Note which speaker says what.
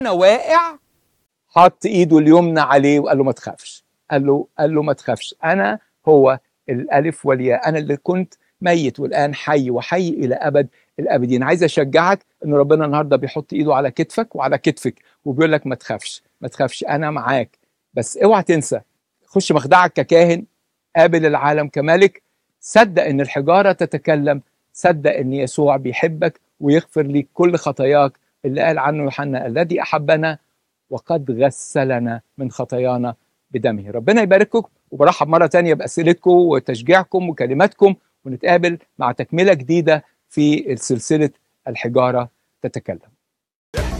Speaker 1: واقع حط ايده اليمنى عليه وقال له ما تخافش قال له قال له ما تخافش انا هو الالف والياء انا اللي كنت ميت والان حي وحي الى ابد الابدين عايز اشجعك ان ربنا النهارده بيحط ايده على كتفك وعلى كتفك وبيقول لك ما تخافش ما تخافش انا معاك بس اوعى تنسى خش مخدعك ككاهن قابل العالم كملك صدق ان الحجاره تتكلم صدق ان يسوع بيحبك ويغفر لك كل خطاياك اللي قال عنه يوحنا الذي احبنا وقد غسلنا من خطايانا بدمه ربنا يبارككم وبرحب مره تانية باسئلتكم وتشجيعكم وكلماتكم ونتقابل مع تكمله جديده في سلسله الحجاره تتكلم